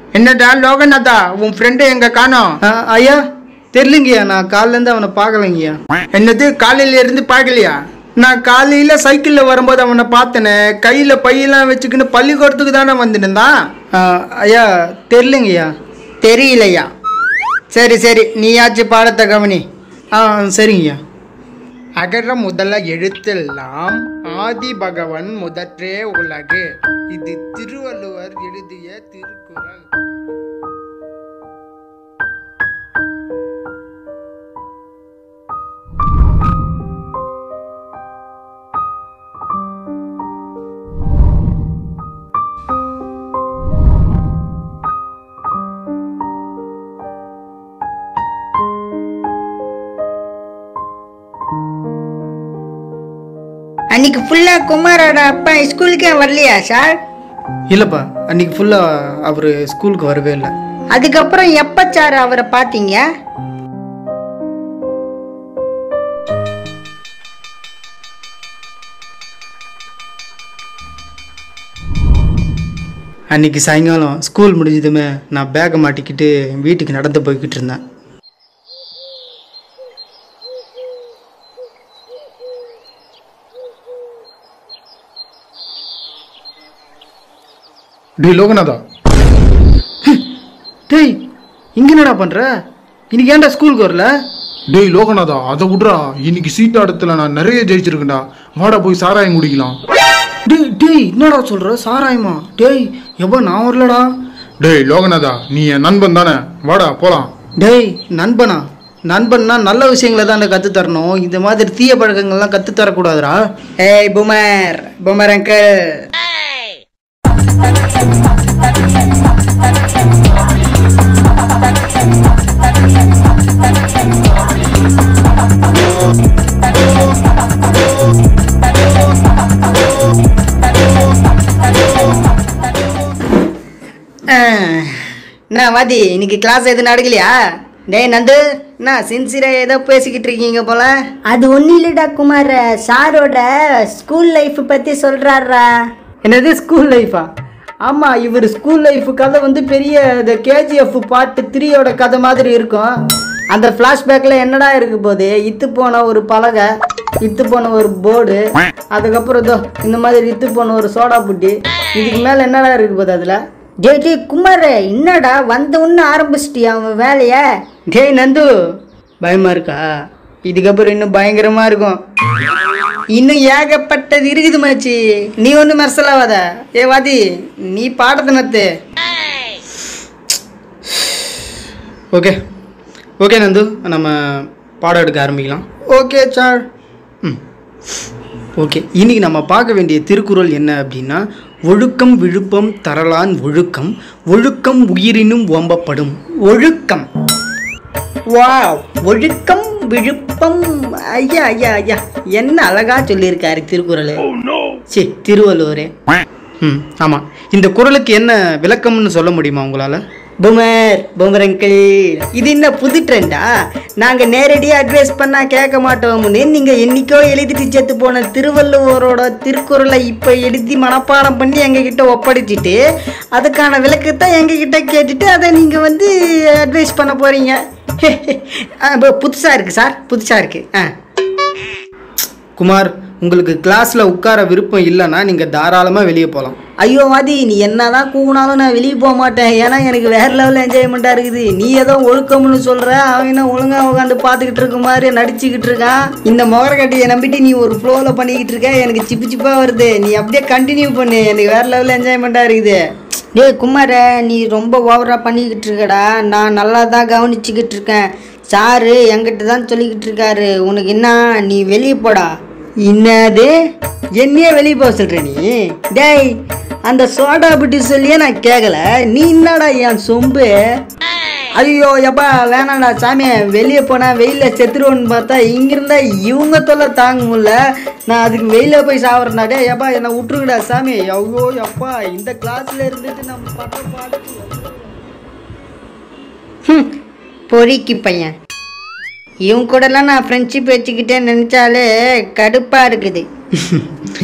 என்னடா லோகநாதா உன் ஃப்ரெண்டு எங்க காணோம் ஆ, ஐயா தெரியலங்கய்யா நான் காலிலேருந்து அவனை பார்க்கலைங்கய்யா என்னது காலையில இருந்து பார்க்கலையா நான் காலையில சைக்கிள்ல வரும்போது அவனை பார்த்தனே கையில பையெல்லாம் வச்சுக்கின்னு பள்ளிக்கூடத்துக்கு தானே வந்துருந்தான் ஆ, ஐயா தெரியலங்கய்யா தெரியலையா சரி சரி நீயாச்சும் பாடத்தை கவனி ஆ சரிங்கய்யா அகர முதல எழுத்தெல்லாம் ஆதி பகவன் முதற்றே உலகு இது திருவள்ளுவர் எழுதிய திருக்குறள் அன்னைக்கு ஃபுல்லா குமாரோட அப்பா ஸ்கூலுக்கே வரலையா சார் இல்லைப்பா அன்னைக்கு ஃபுல்லாக அவர் ஸ்கூலுக்கு வரவே இல்லை அதுக்கப்புறம் எப்ப சார் அவரை பார்த்தீங்க அன்னைக்கு சாயங்காலம் ஸ்கூல் முடிஞ்சதுமே நான் பேக்கை மாட்டிக்கிட்டு வீட்டுக்கு நடந்து போய்கிட்டு இருந்தேன் டேய் லோகநாதா டேய் இங்க என்னடா பண்ற இன்னைக்கு ஏன்டா ஸ்கூலுக்கு வரல டேய் லோகநாதா அதை விட்றா இன்னைக்கு சீட் ஆட்டத்தில் நான் நிறைய ஜெயிச்சிருக்கேன்டா வாடா போய் சாராயம் குடிக்கலாம் டேய் டேய் என்னடா சொல்ற சாராயமா டேய் எப்போ நான் வரலடா டேய் லோகநாதா நீ என் நண்பன் தானே வாடா போலாம் டேய் நண்பனா நண்பன்னா நல்ல விஷயங்களை தான் கற்று தரணும் இந்த மாதிரி தீய பழக்கங்கள்லாம் கற்று தரக்கூடாதுடா ஏய் புமர் புமர் அங்கிள் நான் வாதி இன்னைக்கு கிளாஸ் எதுவும் நடக்கலையா டேய் நந்து நான் சின்சியரா ஏதோ பேசிக்கிட்டு இருக்கீங்க போல அது ஒன்றும் இல்லைடா குமார் சாரோட ஸ்கூல் லைஃப் பற்றி சொல்கிறாரா என்னது ஸ்கூல் லைஃபா ஆமாம் இவர் ஸ்கூல் லைஃப் கதை வந்து பெரிய இந்த கேஜிஎஃப் பார்ட் த்ரீயோட கதை மாதிரி இருக்கும் அந்த ஃப்ளாஷ்பேக்கில் என்னடா இருக்கு போது இத்து போன ஒரு பலகை இத்து போன ஒரு போர்டு அதுக்கப்புறம் இதோ இந்த மாதிரி இத்து போன ஒரு சோடா புட்டி இதுக்கு மேலே என்னடா இருக்கு போது அதில் டேய் டேய் குமார் என்னடா வந்த உடனே ஆரம்பிச்சிட்டியா அவன் வேலையை டேய் நந்து பயமா இருக்கா இதுக்கப்புறம் இன்னும் பயங்கரமா இருக்கும் இன்னும் ஏகப்பட்டது இருக்குது மாச்சி நீ ஒன்றும் மெர்சலாவாத ஏ வாதி நீ பாடத்தை நத்து ஓகே ஓகே நந்து நம்ம பாடம் எடுக்க ஆரம்பிக்கலாம் ஓகே சார் ம் ஓகே இன்னைக்கு நம்ம பார்க்க வேண்டிய திருக்குறள் என்ன அப்படின்னா ஒழுக்கம் விழுப்பம் தரலான் ஒழுக்கம் ஒழுக்கம் உயிரினும் ஓம்பப்படும் ஒழுக்கம் வாவ் ஒழுக்கம் விழுப்பம் ஐயா ஐயா ஐயா என்ன அழகா சொல்லியிருக்காரு திருக்குறள் சி திருவள்ளுவரே ம் ஆமாம் இந்த குறளுக்கு என்ன விளக்கம்னு சொல்ல முடியுமா உங்களால் புமர் புமர் அங்கிள் இது என்ன புது ட்ரெண்டா நாங்க நேரடியா அட்வைஸ் பண்ணா கேட்க மாட்டோம்னு நீங்க என்னைக்கோ எழுதிட்டு செத்து போன திருவள்ளுவரோட திருக்குறளை இப்ப எழுதி மனப்பாடம் பண்ணி எங்க கிட்ட ஒப்படைச்சிட்டு அதுக்கான விளக்கத்தை எங்க கிட்ட கேட்டுட்டு அதை நீங்க வந்து அட்வைஸ் பண்ண போறீங்க ஆ, ப- புதுசா இருக்கு சார் புதுசா இருக்கு ஆ குமார் உங்களுக்கு கிளாஸில் உட்கார விருப்பம் இல்லைன்னா நீங்கள் தாராளமாக வெளியே போகலாம் ஐயோ வாதி நீ என்னதான் கூவினாலும் நான் வெளியே போக மாட்டேன் ஏன்னா எனக்கு வேற லெவலில் என்ஜாய்மெண்ட்டாக இருக்குது நீ ஏதோ ஒழுக்கம்னு சொல்கிற அவன் என்ன ஒழுங்கா உட்காந்து பார்த்துக்கிட்டு இருக்க மாதிரி நடிச்சுக்கிட்டு இருக்கான் இந்த முகரக்கட்டியை நம்பிட்டு நீ ஒரு ஃப்ளோவில் பண்ணிக்கிட்டு இருக்க எனக்கு சிப்பு சிப்பாக வருது நீ அப்படியே கண்டினியூ பண்ணு எனக்கு வேற லெவலில் என்ஜாய்மெண்ட்டாக இருக்குது டேய் குமார நீ ரொம்ப ஓவராக பண்ணிக்கிட்டு இருக்கடா நான் நல்லா தான் கவனிச்சுக்கிட்டு இருக்கேன் சாரு என்கிட்ட தான் சொல்லிக்கிட்டு இருக்காரு உனக்கு என்ன நீ வெளியே போடா என்னது என்னையே வெளியே போக சொல்கிற நீ டேய் அந்த சோடா புட்டி சொல்லியே நான் கேட்கல நீ என்னடா என் சொம்பு ஐயோ எப்பா வேணாம்டா சாமி வெளியே போனால் வெயிலில் செத்துருவோன்னு பார்த்தா இங்கிருந்தா இவங்க தொல்லை தாங்க முடியல நான் அதுக்கு வெயிலில் போய் சாப்பிட்றேன்டா டே எப்பா என்னை விட்டுருங்கடா சாமி ஐயோ எப்பா இந்த கிளாஸில் இருந்துட்டு நம்ம பட்ட பாடு ஹம், பொறிக்கு பையன் இவன் கூடலாம் நான் ஃப்ரெண்ட்ஷிப் வச்சுக்கிட்டேன்னு நினச்சாலே கடுப்பாக இருக்குது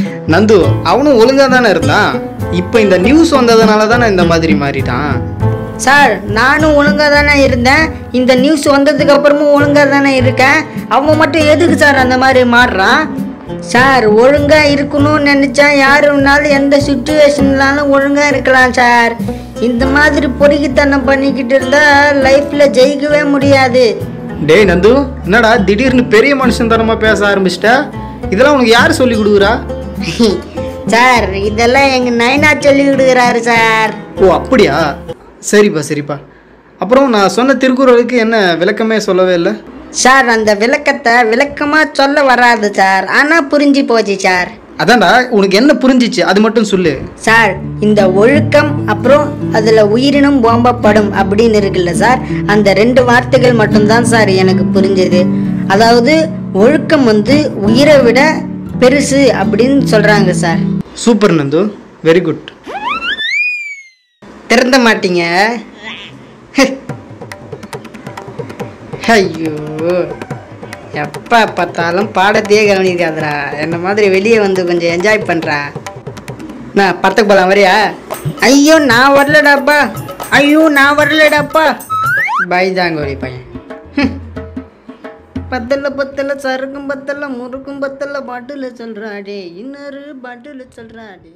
நந்து அவனும் ஒழுங்காக தானே இருந்தான் இப்போ இந்த நியூஸ் வந்ததுனால தானே இந்த மாதிரி மாறிட்டான் சார் நானும் ஒழுங்காக தானே இருந்தேன் இந்த நியூஸ் வந்ததுக்கு அப்புறமும் ஒழுங்காக தானே இருக்கேன் அவன் மட்டும் எதுக்கு சார் அந்த மாதிரி மாறுறான் சார் ஒழுங்காக இருக்கணும்னு நினச்சா யாருனாலும் எந்த சுச்சுவேஷன்லாலும் ஒழுங்காக இருக்கலாம் சார் இந்த மாதிரி பொறுக்கித்தனம் பண்ணிக்கிட்டு இருந்தால் லைஃப்பில் ஜெயிக்கவே முடியாது டேய் நந்து என்னடா திடீர்னு பெரிய மனுஷன் தரமா பேச ஆரம்பிச்சிட்ட இதெல்லாம் உனக்கு யார் சொல்லி கொடுக்குறா சார் இதெல்லாம் எங்கள் நைனா சொல்லி விடுகிறாரு சார் ஓ அப்படியா சரிப்பா சரிப்பா அப்புறம் நான் சொன்ன திருக்குறளுக்கு என்ன விளக்கமே சொல்லவே இல்லை சார் அந்த விளக்கத்தை விளக்கமாக சொல்ல வராது சார் ஆனால் புரிஞ்சு போச்சு சார் அதான்டா உனக்கு என்ன புரிஞ்சிச்சு அது மட்டும் சொல்லு சார் இந்த ஒழுக்கம் அப்புறம் அதில் உயிரினம் ஓம்பப்படும் அப்படின்னு இருக்குல்ல சார் அந்த ரெண்டு வார்த்தைகள் மட்டும்தான் சார் எனக்கு புரிஞ்சது அதாவது ஒழுக்கம் வந்து உயிரை விட பெருசு அப்படின்னு சொல்கிறாங்க sir super Nandu very good திறந்த மாட்டீங்க ஐயோ எப்போ பார்த்தாலும் பாடத்தையே கவனிக்காதடா என்ன மாதிரி வெளியே வந்து கொஞ்சம் என்ஜாய் பண்ணுறா நான் படத்துக்கு போகலாம் வரியா ஐயோ நான் வரலடாப்பா ஐயோ நான் வரலடாப்பா பயந்தாங்கோரி பையன் ஹம். பத்தல பத்தல சருக்கும் பத்தல முறுக்கும் பத்தல பாட்டில் சொல்றாடே இன்னொரு பாட்டில் சொல்றாடே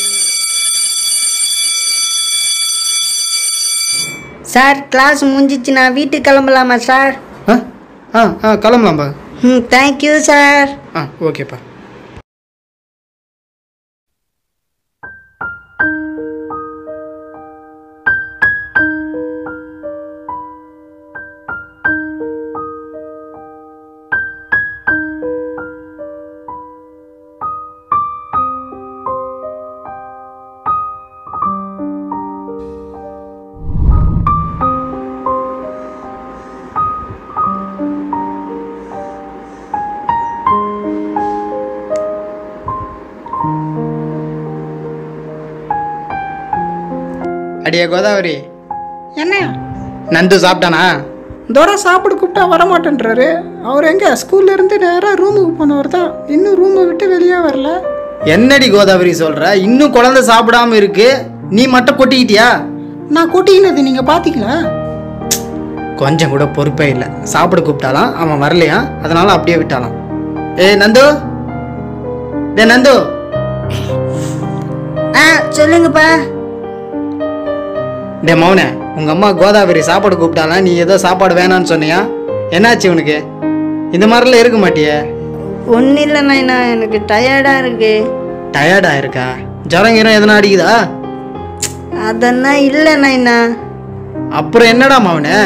சார் கிளாஸ் முடிஞ்சிச்சு நான் வீட்டுக்கு கிளம்பலாமா சார் ஆ ஆ ஆ கிளம்பலாம்பா ம் தேங்க்யூ சார் ஆ ஓகேப்பா அடியே கோதாவரி என்ன நந்து சாப்பிட்டானா தோரா சாப்பிட கூப்பிட்டா வர மாட்டேன்றாரு அவர் எங்க ஸ்கூல்ல இருந்து நேராக ரூமுக்கு போனவர் தான் இன்னும் ரூமை விட்டு வெளியே வரல என்னடி கோதாவரி சொல்ற இன்னும் குழந்தை சாப்பிடாம இருக்கு நீ மட்டும் கொட்டிக்கிட்டியா நான் கொட்டிக்கினது நீங்க பாத்தீங்களா கொஞ்சம் கூட பொறுப்பே இல்லை சாப்பிட கூப்பிட்டாலாம் அவன் வரலையா அதனால அப்படியே விட்டாலாம் ஏ நந்து டே நந்து ஆ சொல்லுங்கப்பா டே மௌனே உங்க அம்மா கோதாவரி சாப்பாடு கூப்பிட்டாலாம் நீ ஏதோ சாப்பாடு வேணான்னு சொன்னியா என்னாச்சு உனக்கு இந்த மாதிரிலாம் இருக்க மாட்டியே ஒன்றும் இல்லை நைனா எனக்கு டயர்டாக இருக்கு டயர்டா இருக்கா ஜரம் கீரம் எதனா அடிக்குதா அதெல்லாம் இல்லை நைனா அப்புறம் என்னடா மௌனே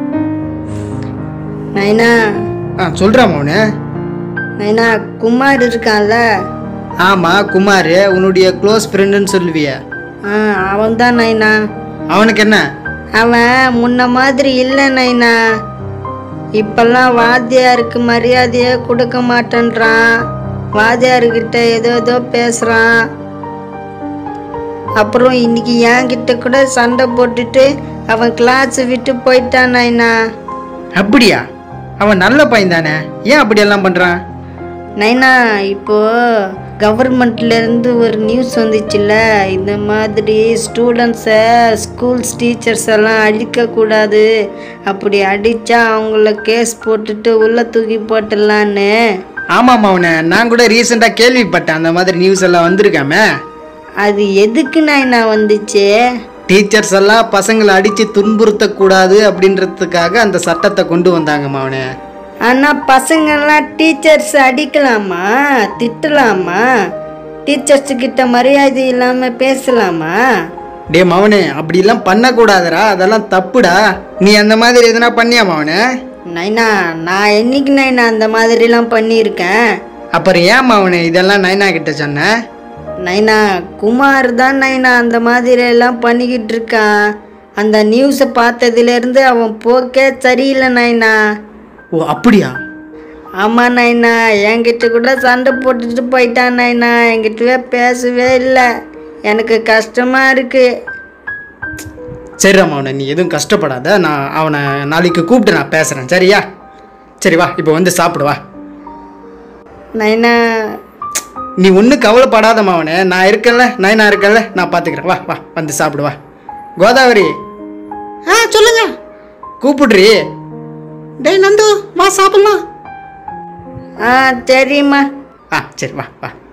நைனா ஆ சொல்றா மௌனே நைனா குமார் இருக்கான்ல ஆமா குமார் உன்னுடைய க்ளோஸ் ஃப்ரெண்டுன்னு சொல்லுவியே ஆ அவன் தான் நைனா அவனுக்கு என்ன அவன் முன்ன மாதிரி இல்லை நைனா இப்பெல்லாம் வாத்தியாருக்கு மரியாதையே கொடுக்க மாட்டேன்றான் வாத்தியாருக்கிட்ட ஏதோ ஏதோ பேசுகிறான் அப்புறம் இன்னைக்கு என்கிட்ட கூட சண்டை போட்டுட்டு அவன் கிளாஸ் விட்டு போயிட்டான் நைனா அப்படியா அவன் நல்ல பையன் தானே ஏன் அப்படியெல்லாம் பண்றான் நைனா இப்போ கவர்மெண்ட்ல இருந்து ஒரு நியூஸ் வந்துச்சுல்ல இந்த மாதிரி ஸ்டூடெண்ட்ஸை ஸ்கூல்ஸ் டீச்சர்ஸ் எல்லாம் அடிக்கக்கூடாது அப்படி அடித்தா அவங்கள கேஸ் போட்டுட்டு உள்ளே தூக்கி போட்டுடலான்னு ஆமாம் அவனை நான் கூட ரீசெண்டாக கேள்விப்பட்டேன் அந்த மாதிரி நியூஸ் எல்லாம் வந்திருக்காமே அது எதுக்கு நைனா வந்துச்சு டீச்சர்ஸ் எல்லாம் பசங்களை அடித்து துன்புறுத்தக்கூடாது அப்படின்றதுக்காக அந்த சட்டத்தை கொண்டு வந்தாங்கம்மா அவனே ஆனால் பசங்கள்லாம் டீச்சர்ஸ் அடிக்கலாமா திட்டலாமா டீச்சர்ஸ் கிட்ட மரியாதை இல்லாமல் பேசலாமா டே மவனே அப்படிலாம் பண்ணக்கூடாதுடா அதெல்லாம் தப்புடா நீ அந்த மாதிரி எதுனா பண்ணியா மவனே நைனா நான் என்னைக்கு நைனா அந்த மாதிரிலாம் பண்ணியிருக்கேன் அப்புறம் ஏன் மவனே இதெல்லாம் நைனா கிட்ட சொன்ன நைனா குமார் தான் நைனா அந்த மாதிரி எல்லாம் பண்ணிக்கிட்டு இருக்கான் அந்த நியூஸை பார்த்ததுலேருந்து அவன் போக்கே சரியில்லை நைனா ஓ அப்படியா ஆமாம் நைனா என்கிட்ட கூட சண்டை போட்டுட்டு போயிட்டான் நைனா என்கிட்டவே பேசவே இல்லை எனக்கு கஷ்டமாக இருக்குது சரி மவனே நீ எதுவும் கஷ்டப்படாத நான் அவனை நாளைக்கு கூப்பிட்டு நான் பேசுகிறேன் சரியா சரி வா இப்போ வந்து சாப்பிடு வா நைனா நீ ஒன்றும் கவலைப்படாத மவனே நான் இருக்கேன்ல நைனா இருக்கேன்ல நான் பார்த்துக்கிறேன் வா வா வந்து சாப்பிடு வா கோதாவரி ஆ சொல்லுங்க கூப்பிடுறி டேய் நந்து வா சாப்பிடலாம் ஆ சரிம்மா ஆ சரி வா வா